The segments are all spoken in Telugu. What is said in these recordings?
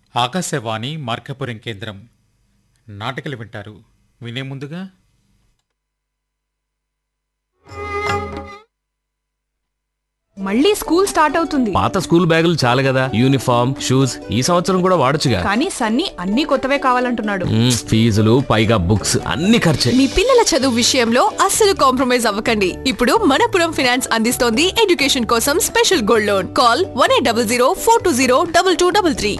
ఆకాశవాణి మార్కపురం కేంద్రం నాటకలు వింటారు వినే ముందుగా మళ్ళీ స్కూల్ స్టార్ట్ అవుతుంది పాత స్కూల్ బ్యాగులు చాలు కదా యూనిఫామ్ షూస్ ఈ సంవత్సరం కూడా వాడొచ్చుగా కానీ సన్నీ అన్ని కొత్తవే కావాలంటున్నాడు మ్మ్, ఫీజులు పైగా బుక్స్ అన్ని ఖర్చే మీ పిల్లల చదువు విషయంలో అస్సలు కాంప్రమైజ్ అవ్వకండి ఇప్పుడు మనపురం ఫైనాన్స్ అందిస్తోంది ఎడ్యుకేషన్ కోసం special gold loan call one eight double zero four two zero double two double three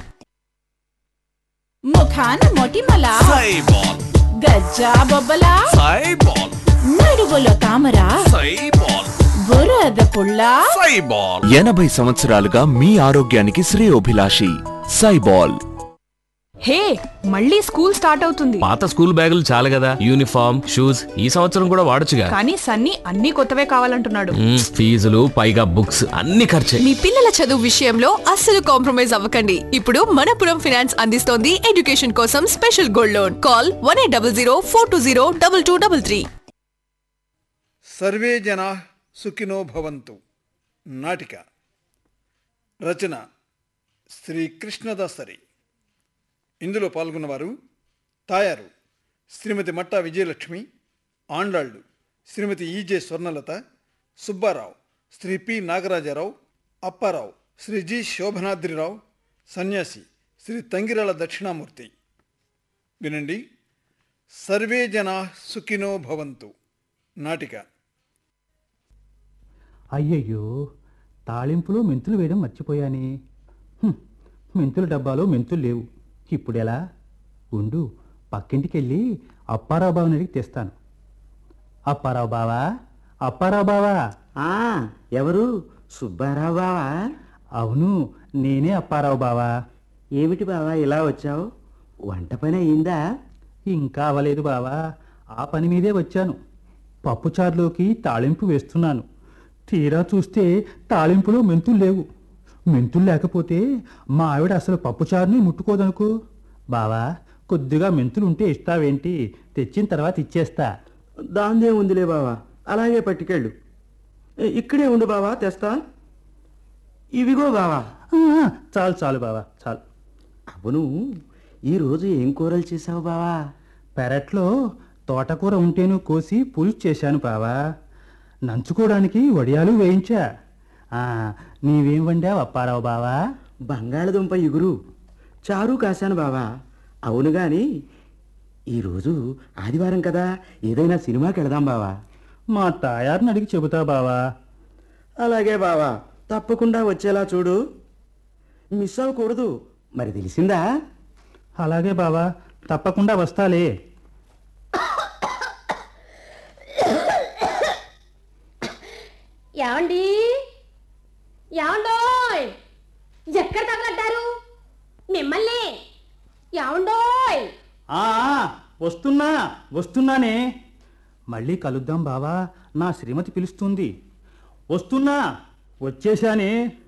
ముఖాన మొటిమల సైబాల్ గజ్జా బొబ్బల సైబాల్ నడువులో తామర సైబాల్ బురద పుల్ల సైబాల్ ఎనభై సంవత్సరాలుగా మీ ఆరోగ్యానికి శ్రేయోభిలాషి సైబాల్ హే మళ్ళీ స్కూల్ స్టార్ట్ అవుతుంది పాత స్కూల్ బ్యాగులు చాలు కదా యూనిఫామ్ షూస్ ఈ సంవత్సరం కూడా వాడొచ్చుగా కానీ సన్నీ అన్ని కొత్తవే కావాలంటున్నాడు మ్మ్, ఫీజులు పైగా బుక్స్ అన్ని ఖర్చే మీ పిల్లల చదువు విషయంలో అస్సలు కాంప్రమైజ్ అవ్వకండి ఇప్పుడు మనపురం ఫైనాన్స్ అందిస్తోంది ఎడ్యుకేషన్ కోసం special gold loan call one eight double zero four two zero double two double three సర్వే జనా సుఖినో భవంతు నాటిక రచన శ్రీ కృష్ణదాసరి ఇందులో పాల్గొన్నవారు Tayaru Srimati Matta Vijayalakshmi Andallu Srimati E J Swarnalatha Subbarao Sri P Nagarajarao Apparao Sri G Sobhanadrirao Sanyasi Sri Tangirala Dakshinamurthy వినండి సర్వే జనా సుఖినో భవంతు నాటిక అయ్యయ్యో తాళింపులో మెంతులు వేయడం మర్చిపోయానే హ్మ్, మెంతుల డబ్బాలో మెంతులు లేవు ఇప్పుడు ఎలా ఉండు పక్కింటికి వెళ్ళి అప్పారావు బావని అడిగి తెస్తాను అప్పారావు బావా అప్పారావు బావా ఆ ఎవరు సుబ్బారావు బావా అవును నేనే అప్పారావు బావా ఏమిటి బావా ఇలా వచ్చావు వంట పని అయిందా ఇంకా అవ్వలేదు బావా ఆ పని మీదే వచ్చాను పప్పుచారులోకి తాళింపు వేస్తున్నాను తీరా చూస్తే తాళింపులో మెంతులు లేవు మెంతులు లేకపోతే మా ఆవిడ అసలు పప్పుచారుని ముట్టుకోదనుకో బావా కొద్దిగా మెంతులు ఉంటే ఇస్తావేంటి తెచ్చిన తర్వాత ఇచ్చేస్తా దాందే ఉందిలే బావా అలాగే పట్టుకెళ్ళు ఇ- ఇక్కడే ఉండు బావా తెస్తా ఇవిగో బావా ఆ, చాలు చాలు బావా చాలు అవును ఈరోజు ఏం కూరలు చేసావు బావా పెరట్లో తోటకూర ఉంటేను కోసి పులుసు చేశాను బావా నంచుకోవడానికి వడియాలు వేయించా ఆ, నీవేం వండావు అప్పారావు బావా బంగాళదుంప ఇగురు చారు కాశాను బావా అవును గాని ఈరోజు ఆదివారం కదా ఏదైనా సినిమాకి వెళదాం బావా మా తాయారిని అడిగి చెబుతా బావా అలాగే బావా తప్పకుండా వచ్చేలా చూడు మిస్ అవ్వకూడదు మరి తెలిసిందా అలాగే బావా తప్పకుండా వస్తాలే ఏమండి ఏమండోయ్ ఎక్కడ తగలడ్డారు మిమ్మల్ని ఏమండోయ్ ఆ, ఆ, వస్తున్నా వస్తున్నానే మళ్ళీ కలుద్దాం బావా నా శ్రీమతి పిలుస్తుంది వస్తున్నా వచ్చేశానే